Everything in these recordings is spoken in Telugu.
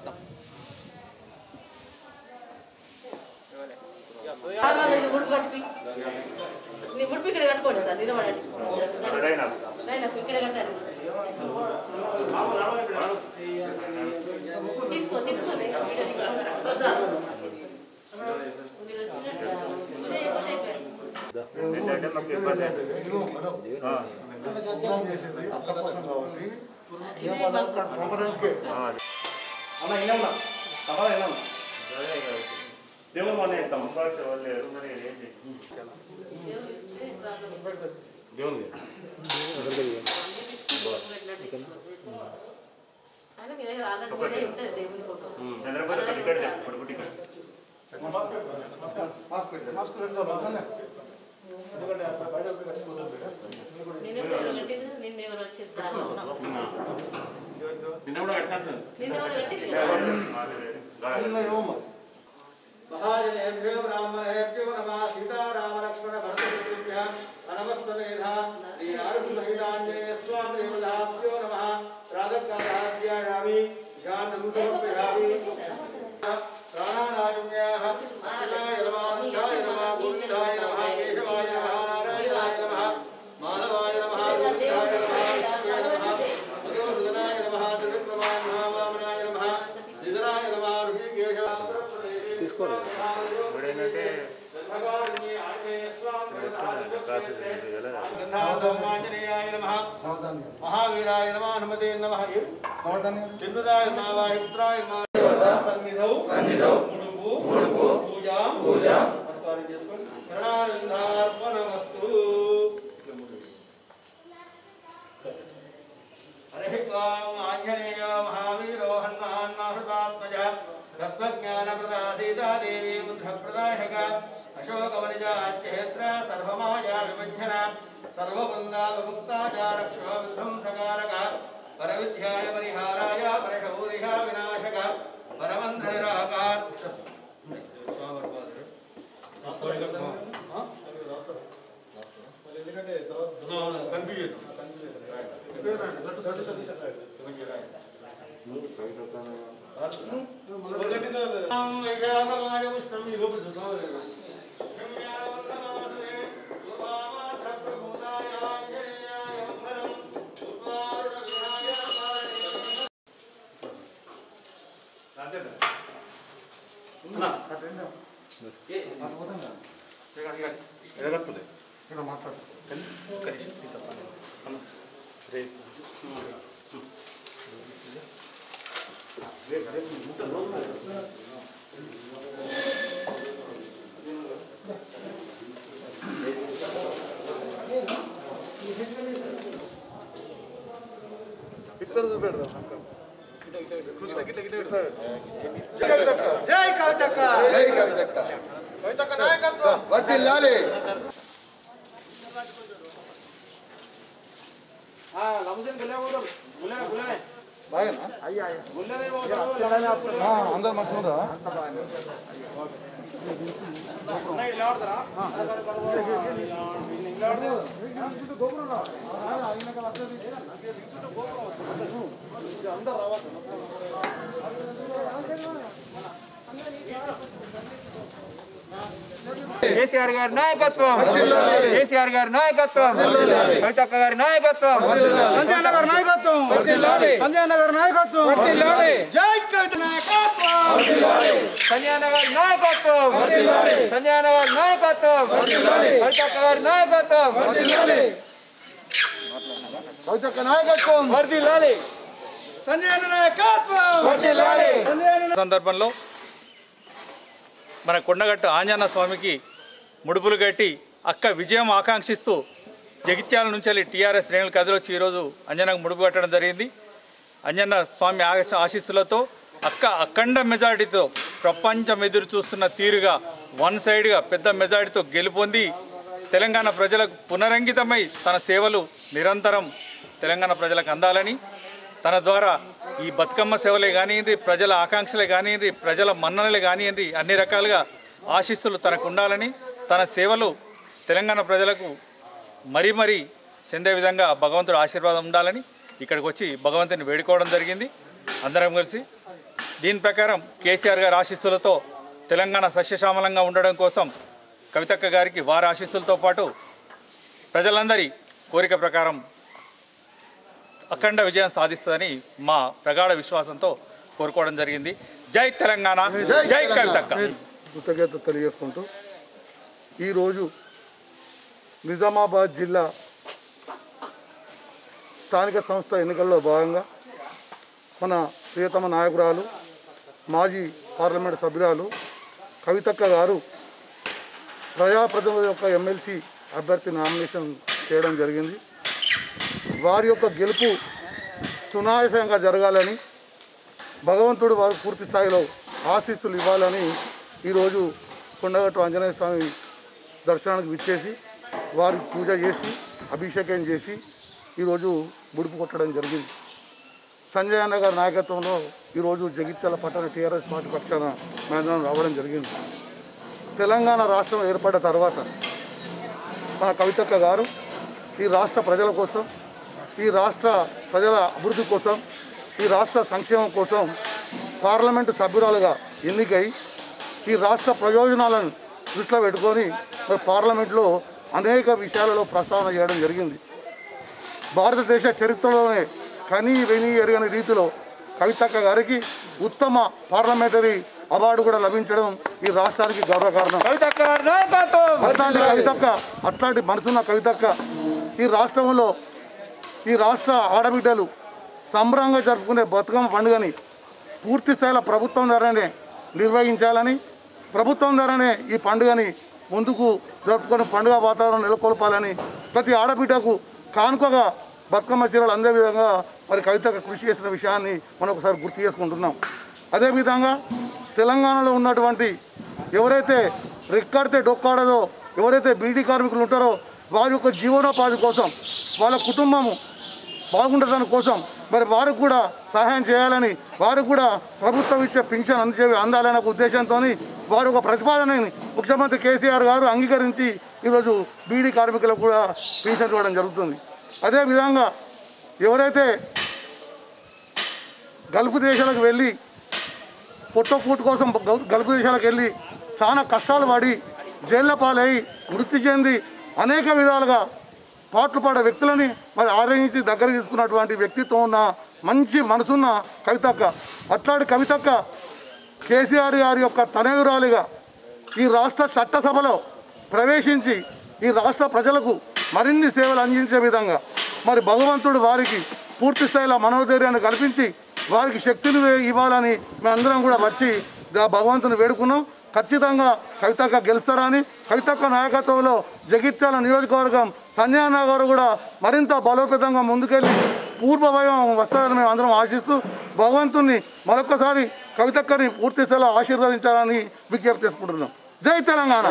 ముడుపు కట్టి నీ ముడుపు ఇక్కడ కట్టుకోండి సార్ నిలబడండి నాయన ఇక్కడ కట్టండి తీసుకో తీసుకోండి మీరు వచ్చినట్టు పూజ అయిపోతే అయిపోయారు ఇది మాకు అన్న ఇన్నమ్మా సభలో ఇన్నమ్మా దేవుడు మన యొక్క దేవుడు ఇస్తే ప్రాబ్లం దేవుడు అయినా మీ దగ్గర ఆల్రెడీ మీరే ఉంటుంది దేవుని ఫోటో నిన్నెవరు కట్టింది నిన్నెవరు వచ్చేస్తారు నిన్న కూడా కట్టినట్టు నిన్నెవరు కట్టింది మహాజనేభ్యో బ్రాహ్మణేభ్యో నమః సీతారామలక్ష్మణ భరతపుత్రేభ్యः నమస్తమేధా శ్రీనారసింహీరాంజనేయ స్వామి దేవతాభ్యో నమః ప్రాతకాలాధ్యాయామి ధ్యానం సమర్పయామి ప్రాణానాయుమ్యాః అఖిలాయ నమః అనంతాయ నమః గోవిందాయ నమః కేశవాయ నమః నారాయణాయ నమః మాధవాయ నమః గోవిందాయ నమః నమః మధుసూదనాయ నమః త్రివిక్రమాయ నమః వామనాయ నమః శ్రీధరాయ నమః ఋషికేశాయ తీసుకోండి ఆంజనేయాయ నమః మహావీరాయ నమః హనుమతే నమః చంద్రుదాయ నమః వాయుపుత్రాయ నమః సన్నిధౌ సన్నిధౌ ముడుపు ముడుపు పూజ పూజ నమస్కారం చేసుకోండి శరణానందార్పణమస్తు హరి ఓం ఆంజనేయ మహావీరో హనుమాన్ మాహృతాత్మజ తత్వజ్ఞానప్రదా సీతాదేవి బుద్ధప్రదాయక అశోకవనిజాచ్యేత్ర సర్వమాయా విభజన సర్వబృందావముక్తాచారక్షో విధ్వంసకారక పరవిద్యాయ పరిహారాయ పరశౌరిహ వినాశక పరమంత్ర నిరాకార్ జై కవితక్క జై కవితక్క కవితక్క నాయకత్వం వర్ధిల్లాలి బాగేనా ఆ, అందరు మంచిగా కేసీఆర్ గారి నాయకత్వం కేసీఆర్ గారి నాయకత్వం కవితక్క గారి నాయకత్వం సంజయ్ నగర్ నాయకత్వం సంజయ్ నగర్ నాయకత్వం జై కవిత నాయకత్వం సంజయ్ నగర్ నాయకత్వం సంజయ్ నగర్ నాయకత్వం కవితక్క గారి నాయకత్వం కవితక్క నాయకత్వం వర్దిల్లాలి సంజయ్ నాయకత్వం వర్దిల్లాలి సందర్భంలో మన కొండగట్టు ఆంజనేయ స్వామికి ముడుపులు కట్టి అక్క విజయం ఆకాంక్షిస్తూ జగిత్యాల నుంచి వెళ్ళి టీఆర్ఎస్ శ్రేణులు కదిలొచ్చి ఈరోజు అంజనకు ముడుపు కట్టడం జరిగింది అంజన్న స్వామి ఆశ- ఆశీస్సులతో అక్క అఖండ మెజారిటీతో ప్రపంచం ఎదురు చూస్తున్న తీరుగా వన్ సైడ్గా పెద్ద మెజారిటీతో గెలుపొంది తెలంగాణ ప్రజలకు పునరంకితమై తన సేవలు నిరంతరం తెలంగాణ ప్రజలకు అందాలని తన ద్వారా ఈ బతుకమ్మ సేవలే కానివ్వండి ప్రజల ఆకాంక్షలే కానివ్వండి ప్రజల మన్ననలే కానివ్వండి అన్ని రకాలుగా ఆశీస్సులు తనకు ఉండాలని తన సేవలు తెలంగాణ ప్రజలకు మరీ మరీ చెందే విధంగా భగవంతుడు ఆశీర్వాదం ఉండాలని ఇక్కడికి వచ్చి భగవంతుని వేడుకోవడం జరిగింది అందరం కలిసి దీని ప్రకారం కేసీఆర్ గారి ఆశీస్సులతో తెలంగాణ సస్యశ్యామలంగా ఉండడం కోసం కవితక్క గారికి వారి ఆశీస్సులతో పాటు ప్రజలందరి కోరిక ప్రకారం అఖండ విజయం సాధిస్తుందని మా ప్రగాఢ విశ్వాసంతో కోరుకోవడం జరిగింది జై తెలంగాణ జై కవితక్క కృతజ్ఞత తెలియజేసుకుంటూ ఈరోజు నిజామాబాద్ జిల్లా స్థానిక సంస్థ ఎన్నికల్లో భాగంగా మన ప్రియతమ నాయకురాలు మాజీ పార్లమెంట్ సభ్యురాలు కవితక్క గారు ప్రజాప్రతినిధుల యొక్క ఎమ్మెల్సీ అభ్యర్థి నామినేషన్ చేయడం జరిగింది వారి యొక్క గెలుపు సునాయాసంగా జరగాలని భగవంతుడు వారు పూర్తి స్థాయిలో ఆశీస్సులు ఇవ్వాలని ఈరోజు కొండగట్టు ఆంజనేయ స్వామి దర్శనానికి విచ్చేసి వారికి పూజ చేసి అభిషేకం చేసి ఈరోజు ముడుపు కొట్టడం జరిగింది సంజయ్ అన్న గారి నాయకత్వంలో ఈరోజు జగిత్యాల పట్టణ టీఆర్ఎస్ పార్టీ పక్షాన మేంద్రం రావడం జరిగింది తెలంగాణ రాష్ట్రం ఏర్పడ్డ తర్వాత మన కవితక్క గారు ఈ రాష్ట్ర ప్రజల కోసం ఈ రాష్ట్ర ప్రజల అభివృద్ధి కోసం ఈ రాష్ట్ర సంక్షేమం కోసం పార్లమెంటు సభ్యురాలుగా ఎన్నికై ఈ రాష్ట్ర ప్రయోజనాలను దృష్టిలో పెట్టుకొని మరి పార్లమెంట్లో అనేక విషయాలలో ప్రస్తావన చేయడం జరిగింది భారతదేశ చరిత్రలోనే కనీ వెని ఎరగని రీతిలో కవితక్క గారికి ఉత్తమ పార్లమెంటరీ అవార్డు కూడా లభించడం ఈ రాష్ట్రానికి గర్వకారణం కవితక్క గారి నాయకత్వం అట్లాంటి కవితక్క అట్లాంటి మనసున్న కవితక్క ఈ రాష్ట్రంలో ఈ రాష్ట్ర ఆడబిడ్డలు సంబరంగా జరుపుకునే బతుకమ్మ పండుగని పూర్తి స్థాయిలో ప్రభుత్వం ద్వారానే నిర్వహించాలని ప్రభుత్వం ద్వారానే ఈ పండుగని ముందుకు జరుపుకునే పండుగ వాతావరణం నెలకొల్పాలని ప్రతి ఆడబిడ్డకు కానుకగా బతుకమ్మ చీరలు అందే విధంగా మరి కవితకు కృషి చేసిన విషయాన్ని మనం ఒకసారి గుర్తు చేసుకుంటున్నాం అదేవిధంగా తెలంగాణలో ఉన్నటువంటి ఎవరైతే రెక్కాడితే డొక్కాడదో ఎవరైతే బీడీ కార్మికులు ఉంటారో వారి యొక్క జీవనోపాధి కోసం వాళ్ళ కుటుంబము బాగుండటానికి కోసం మరి వారికి కూడా సహాయం చేయాలని వారికి కూడా ప్రభుత్వం ఇచ్చే పింఛన్ అందే అందాలనే ఒక ఉద్దేశంతో వారి ఒక ప్రతిపాదనని ముఖ్యమంత్రి కేసీఆర్ గారు అంగీకరించి ఈరోజు బీడీ కార్మికులకు కూడా పింఛన్ ఇవ్వడం జరుగుతుంది అదేవిధంగా ఎవరైతే గల్ఫ్ దేశాలకు వెళ్ళి పొట్టకూటు కోసం గల్- గల్ఫ్ దేశాలకు వెళ్ళి చాలా కష్టాలు పడి జైళ్ళ పాలై మృతి చెంది అనేక విధాలుగా పాటలు పాడే వ్యక్తులని మరి ఆదరించి దగ్గర తీసుకున్నటువంటి వ్యక్తిత్వం ఉన్న మంచి మనసున్న కవితక్క అట్లాంటి కవితక్క కేసీఆర్ గారి యొక్క తనయురాలిగా ఈ రాష్ట్ర చట్టసభలో ప్రవేశించి ఈ రాష్ట్ర ప్రజలకు మరిన్ని సేవలు అందించే విధంగా మరి భగవంతుడు వారికి పూర్తి స్థాయిలో మనోధైర్యాన్ని కల్పించి వారికి శక్తిని వే- ఇవ్వాలని మేమందరం కూడా వచ్చి దా- భగవంతుని వేడుకున్నాం ఖచ్చితంగా కవితక్క గెలుస్తారని కవితక్క నాయకత్వంలో జగిత్యాల నియోజకవర్గం సంజయన్న గారు కూడా మరింత బలోపేతంగా ముందుకెళ్ళి పూర్వ వైభవం వస్తుందని మేము అందరం ఆశిస్తూ భగవంతుని మరొకసారి కవితక్కని పూర్తి స్థాయిలో ఆశీర్వదించాలని విజ్ఞప్తి చేసుకుంటున్నాం జై తెలంగాణ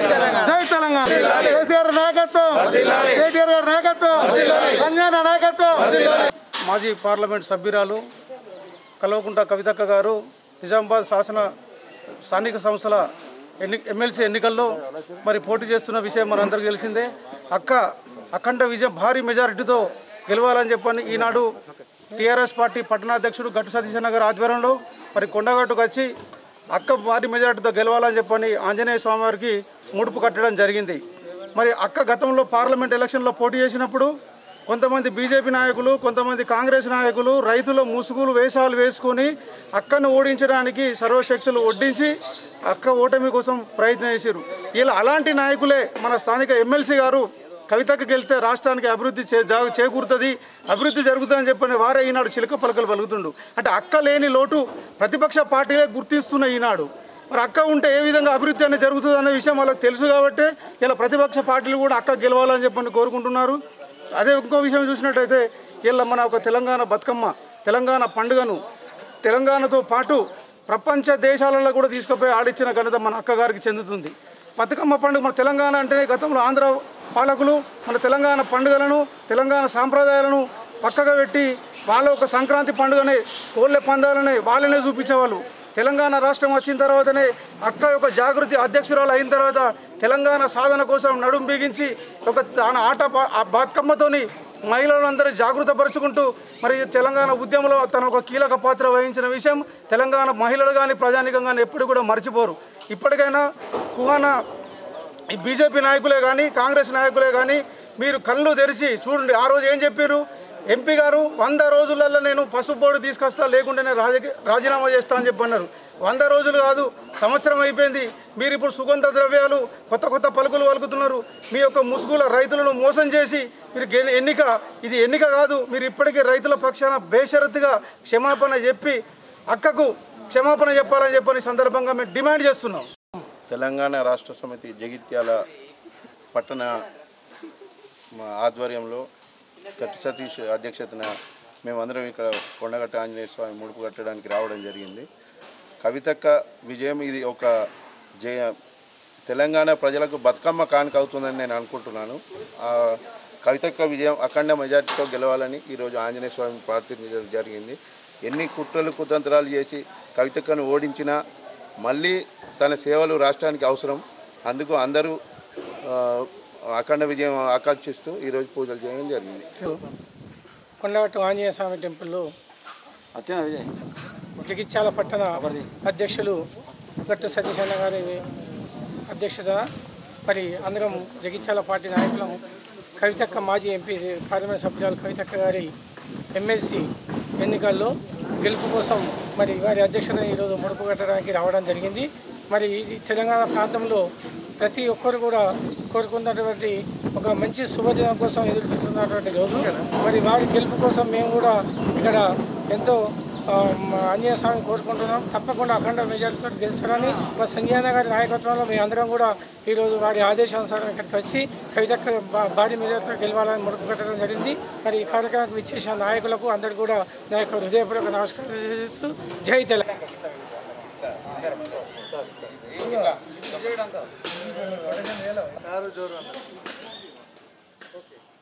జై తెలంగాణ కేసీఆర్ నాయకత్వం కేటీఆర్ గారి నాయకత్వం సంజయన నాయకత్వం మాజీ పార్లమెంట్ సభ్యురాలు కల్వకుంట కవితక్క గారు నిజామాబాద్ శాసన స్థానిక సంస్థల ఎన్ని ఎమ్మెల్సీ ఎన్నికల్లో మరి పోటీ చేస్తున్న విషయం మనందరికీ తెలిసిందే అక్క అఖండ విజయం భారీ మెజారిటీతో గెలవాలని చెప్పని ఈనాడు టీఆర్ఎస్ పార్టీ పట్టణాధ్యక్షుడు గట్టు సతీశన్న గారి ఆధ్వర్యంలో మరి కొండగట్టుకు వచ్చి అక్క భారీ మెజారిటీతో గెలవాలని చెప్పని ఆంజనేయ స్వామి వారికి ముడుపు కట్టడం జరిగింది మరి అక్క గతంలో పార్లమెంట్ ఎలక్షన్లో పోటీ చేసినప్పుడు కొంతమంది బీజేపీ నాయకులు కొంతమంది కాంగ్రెస్ నాయకులు రైతుల ముసుగులు వేషాలు వేసుకొని అక్కను ఓడించడానికి సర్వశక్తులు ఒడ్డించి అక్క ఓటమి కోసం ప్రయత్నం చేశారు ఇలా అలాంటి నాయకులే మన స్థానిక ఎమ్మెల్సీ గారు కవితకు గెలిస్తే రాష్ట్రానికి అభివృద్ధి చే జా- చేకూరుతుంది అభివృద్ధి జరుగుతుందని చెప్పని వారే ఈనాడు చిలక పలకలు పలుకుతుండు అంటే అక్క లేని లోటు ప్రతిపక్ష పార్టీలే గుర్తిస్తున్న ఈనాడు మరి అక్క ఉంటే ఏ విధంగా అభివృద్ధి అనేది జరుగుతుంది అనే విషయం వాళ్ళకి తెలుసు కాబట్టి ఇలా ప్రతిపక్ష పార్టీలు కూడా అక్క గెలవాలని చెప్పని కోరుకుంటున్నారు అదే ఇంకో విషయం చూసినట్టయితే ఇలా మన ఒక తెలంగాణ బతుకమ్మ తెలంగాణ పండుగను తెలంగాణతో పాటు ప్రపంచ దేశాలలో కూడా తీసుకుపోయి ఆడిచ్చిన ఘనత మన అక్కగారికి చెందుతుంది బతుకమ్మ పండుగ మన తెలంగాణ అంటే గతంలో ఆంధ్ర పాలకులు మన తెలంగాణ పండుగలను తెలంగాణ సాంప్రదాయాలను పక్కగా పెట్టి వాళ్ళ ఒక సంక్రాంతి పండుగనే కోళ్ళె పందాలని వాళ్ళనే చూపించేవాళ్ళు తెలంగాణ రాష్ట్రం వచ్చిన తర్వాతనే అక్క యొక్క జాగృతి అధ్యక్షురాలు అయిన తర్వాత తెలంగాణ సాధన కోసం నడుం బిగించి ఒక తన ఆట పా- ఆ బతుకమ్మతోని మహిళలందరూ జాగృతపరుచుకుంటూ మరి తెలంగాణ ఉద్యమంలో తన ఒక కీలక పాత్ర వహించిన విషయం తెలంగాణ మహిళలు కానీ ప్రజానికం కానీ ఎప్పుడు కూడా మర్చిపోరు ఇప్పటికైనా కుహాన ఈ బీజేపీ నాయకులే కానీ కాంగ్రెస్ నాయకులే కానీ మీరు కళ్ళు తెరిచి చూడండి ఆ రోజు ఏం చెప్పారు ఎంపీ గారు వంద రోజులలో నేను పసుపు బోర్డు తీసుకొస్తా లేకుంటే నేను రాజకీయ రాజీనామా చేస్తా అని చెప్పి అన్నారు వంద రోజులు కాదు సంవత్సరం అయిపోయింది మీరు ఇప్పుడు సుగంధ ద్రవ్యాలు కొత్త కొత్త పలుకులు పలుకుతున్నారు మీ యొక్క ముసుగుల రైతులను మోసం చేసి మీరు గె- ఎన్నిక ఇది ఎన్నిక కాదు మీరు ఇప్పటికీ రైతుల పక్షాన బేషరతుగా క్షమాపణ చెప్పి అక్కకు క్షమాపణ చెప్పాలని చెప్పని సందర్భంగా మేము డిమాండ్ చేస్తున్నాం తెలంగాణ రాష్ట్ర సమితి జగిత్యాల పట్టణ మా ఆధ్వర్యంలో గట్టి సతీష్ అధ్యక్షతన మేమందరం ఇక్కడ కొండగట్ట ఆంజనేయ స్వామి ముడుపు కట్టడానికి రావడం జరిగింది కవితక్క విజయం ఇది ఒక జయ తెలంగాణ ప్రజలకు బతుకమ్మ కానుక అవుతుందని నేను అనుకుంటున్నాను ఆ కవితక్క విజయం అఖండ మెజార్టీతో గెలవాలని ఈరోజు ఆంజనేయ స్వామి ప్రార్థించడం జరిగింది ఎన్ని కుట్రలు కుతంత్రాలు చేసి కవితక్కను ఓడించినా మళ్ళీ తన సేవలు రాష్ట్రానికి అవసరం అందుకు అందరూ ఆ, అఖండ విజయం ఆకాంక్షిస్తూ ఈరోజు పూజలు చేయడం జరిగింది కొండగట్టు ఆంజనేయ స్వామి టెంపుల్లో జగిత్యాల పట్టణ అధ్యక్షులు గట్టు సతీష్ అన్న గారి అధ్యక్షత మరి అందరం జగిత్యాల పార్టీ నాయకులం కవితక్క మాజీ ఎంపీ పార్లమెంట్ సభ్యురాలు కవితక్క గారి ఎమ్మెల్సీ ఎన్నికల్లో గెలుపు కోసం మరి వారి అధ్యక్షతన ఈరోజు ముడుపు కట్టడానికి రావడం జరిగింది మరి ఈ తెలంగాణ ప్రాంతంలో ప్రతి ఒక్కరు కూడా కోరుకున్నటువంటి ఒక మంచి శుభదినం కోసం ఎదురు చూస్తున్నటువంటి రోజు మరి వారి గెలుపు కోసం మేము కూడా ఇక్కడ ఎంతో ఆ, మా ఆంజనేయ స్వామి కోరుకుంటున్నాం తప్పకుండా అఖండ మెజార్టీతో గెలుస్తారని మా సంజయన గారి నాయకత్వంలో మేము అందరం కూడా ఈరోజు వారి ఆదేశానుసారం ఇక్కడికి వచ్చి కవితక్క బా- భారీ మెజార్టీతో గెలవాలని ముడుపు పెట్టడం జరిగింది మరి ఈ కార్యక్రమానికి విచ్చేసిన నాయకులకు అందరికీ కూడా నా యొక్క హృదయపూర్వక నమస్కారం చేస్తూ జై తెలంగాణ ఓకే